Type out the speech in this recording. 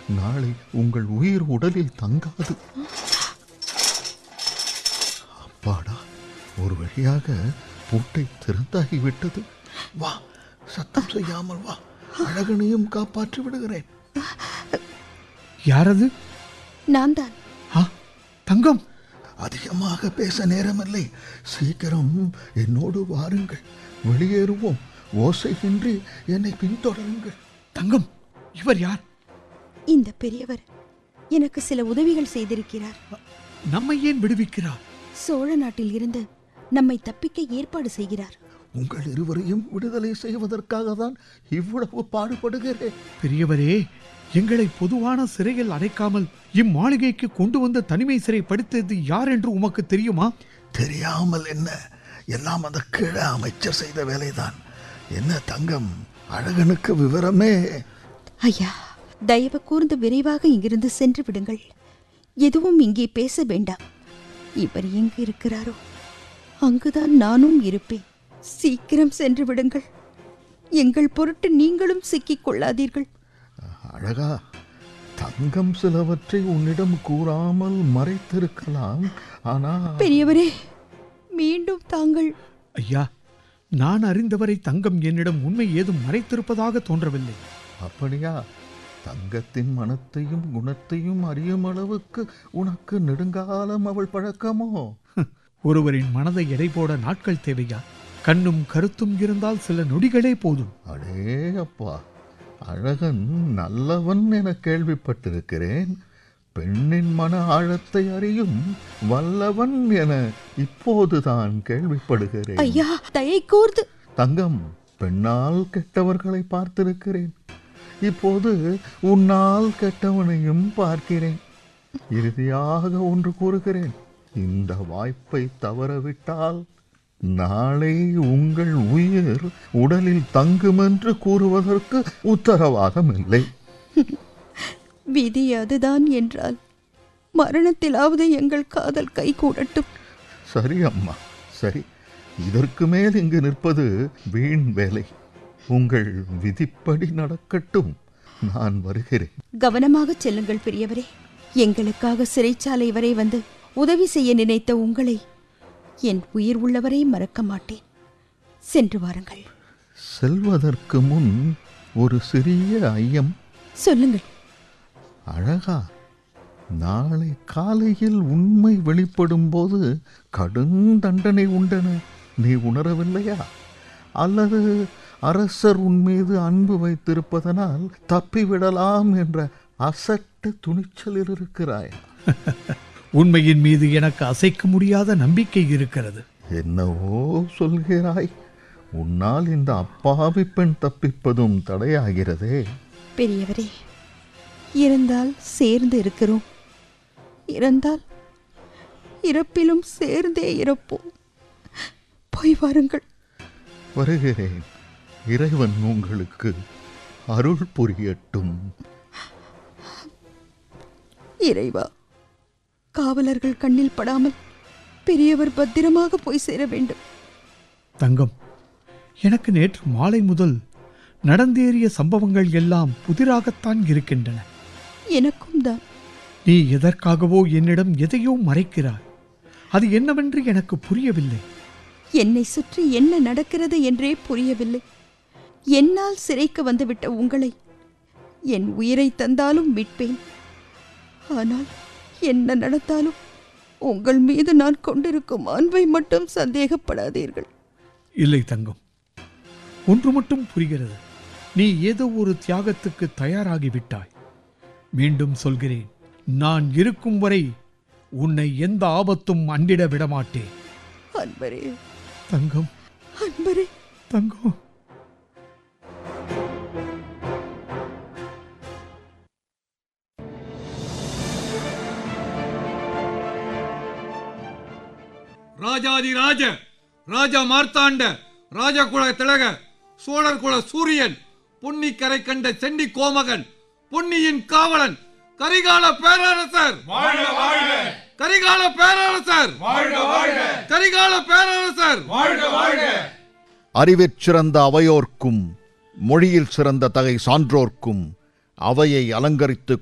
நாளை உங்கள் உயிர் உடலில் தங்காது அப்பாடா ஒரு வழியாக பூட்டை திறந்தாகிவிட்டது வா சத்தம் செய்யாமல் வா அழகனையும் காப்பாற்றி விடுகிறேன் யாரது நான் தான் ஆ தங்கம் அதிகமாக பேச நேரமில்லை சீக்கிரம் என்னோடு வாருங்கள் வெளியேறுவோம் ஓசையின்றி என்னை பின்தொடருங்கள் தங்கம் இவர் யார் இந்த பெரியவர் எனக்கு சில உதவிகள் செய்திருக்கிறார் நம்மை ஏன் விடுவிக்கிறார் சோழ நாட்டில் இருந்து நம்மை தப்பிக்க ஏற்பாடு செய்கிறார் உங்கள் இருவரையும் விடுதலை செய்வதற்காக தான் இவ்வளவு பாடுபடுகிறேன் பெரியவரே எங்களை பொதுவான சிறையில் அடைக்காமல் இம்மாளிகைக்கு கொண்டு வந்து தனிமை சிறைப்படுத்தியது யார் என்று உமக்கு தெரியுமா தெரியாமல் என்ன எல்லாம் அந்த கீழ அமைச்சர் செய்த வேலைதான் என்ன தங்கம் அழகனுக்கு விவரமே ஐயா தயவு கூர்ந்து விரைவாக இங்கிருந்து சென்று விடுங்கள் எதுவும் இங்கே பேச வேண்டாம் இவர் எங்கு இருக்கிறாரோ அங்குதான் நானும் இருப்பேன் சீக்கிரம் சென்று விடுங்கள் எங்கள் பொருட்டு நீங்களும் சிக்கிக் கொள்ளாதீர்கள் அழகா தங்கம் சிலவற்றை உன்னிடம் கூறாமல் மறைத்திருக்கலாம் ஆனால் பெரியவரே மீண்டும் தாங்கள் ஐயா நான் அறிந்தவரை தங்கம் என்னிடம் உண்மை ஏதும் மறைத்திருப்பதாக தோன்றவில்லை அப்படியா தங்கத்தின் மனத்தையும் குணத்தையும் அறியும் அளவுக்கு உனக்கு நெடுங்காலம் அவள் பழக்கமோ ஒருவரின் மனதை எடை போட நாட்கள் தேவையா கண்ணும் கருத்தும் இருந்தால் சில நொடிகளே போதும் அடே அப்பா அழகன் நல்லவன் என கேள்விப்பட்டிருக்கிறேன் பெண்ணின் மன ஆழத்தை அறியும் வல்லவன் என இப்போதுதான் கேள்விப்படுகிறேன் ஐயா தயை கூர்ந்து தங்கம் பெண்ணால் கெட்டவர்களை பார்த்திருக்கிறேன் இப்போது உன்னால் கெட்டவனையும் பார்க்கிறேன் இறுதியாக ஒன்று கூறுகிறேன் இந்த வாய்ப்பை தவறவிட்டால் நாளை உங்கள் உயிர் உடலில் தங்குமென்று கூறுவதற்கு உத்தரவாதம் இல்லை விதி அதுதான் என்றால் மரணத்திலாவது எங்கள் காதல் கை கூடட்டும் சரி அம்மா சரி இதற்கு மேல் இங்கு நிற்பது வீண் வேலை உங்கள் விதிப்படி நடக்கட்டும் நான் வருகிறேன் கவனமாக செல்லுங்கள் பெரியவரே எங்களுக்காக சிறைச்சாலை வரை வந்து உதவி செய்ய நினைத்த உங்களை என் உயிர் உள்ளவரை மறக்க மாட்டேன் சென்று வாருங்கள் செல்வதற்கு முன் ஒரு சிறிய ஐயம் சொல்லுங்கள் அழகா நாளை காலையில் உண்மை வெளிப்படும் போது கடும் தண்டனை உண்டென நீ உணரவில்லையா அல்லது அரசர் உன் மீது அன்பு வைத்திருப்பதனால் தப்பிவிடலாம் என்ற அசட்டு துணிச்சலில் இருக்கிறாயா உண்மையின் மீது எனக்கு அசைக்க முடியாத நம்பிக்கை இருக்கிறது என்னவோ சொல்கிறாய் உன்னால் இந்த அப்பாவி பெண் தப்பிப்பதும் தடையாகிறதே பெரியவரே இருந்தால் சேர்ந்து இருக்கிறோம் இறந்தால் இறப்பிலும் சேர்ந்தே இறப்போம் போய் வாருங்கள் வருகிறேன் இறைவன் உங்களுக்கு அருள் புரியட்டும் இறைவா காவலர்கள் கண்ணில் படாமல் பெரியவர் பத்திரமாக போய் சேர வேண்டும் தங்கம் எனக்கு நேற்று மாலை முதல் நடந்தேறிய சம்பவங்கள் எல்லாம் புதிராகத்தான் இருக்கின்றன எனக்கும் தான் நீ எதற்காகவோ என்னிடம் எதையோ மறைக்கிறாய் அது என்னவென்று எனக்கு புரியவில்லை என்னை சுற்றி என்ன நடக்கிறது என்றே புரியவில்லை என்னால் சிறைக்கு வந்துவிட்ட உங்களை என் உயிரை தந்தாலும் மீட்பேன் ஆனால் என்ன நடந்தாலும் உங்கள் மீது நான் கொண்டிருக்கும் அன்பை மட்டும் சந்தேகப்படாதீர்கள் இல்லை தங்கம் ஒன்று மட்டும் புரிகிறது நீ ஏதோ ஒரு தியாகத்துக்கு தயாராகிவிட்டாய் மீண்டும் சொல்கிறேன் நான் இருக்கும் வரை உன்னை எந்த ஆபத்தும் அண்டிட விடமாட்டேன் அன்பரே தங்கம் அன்பரே தங்கம் ராஜாதி ராஜ ராஜா மார்த்தாண்ட ராஜகுல திலக சோழர் குல சூரியன் பொன்னிக்கரை கண்ட செண்டி கோமகன் பொன்னியின் காவலன் கரிகால பேரரசர் கரிகால பேரரசர் கரிகால பேரரசர் அறிவிற் சிறந்த அவையோர்க்கும் மொழியில் சிறந்த தகை சான்றோர்க்கும் அவையை அலங்கரித்து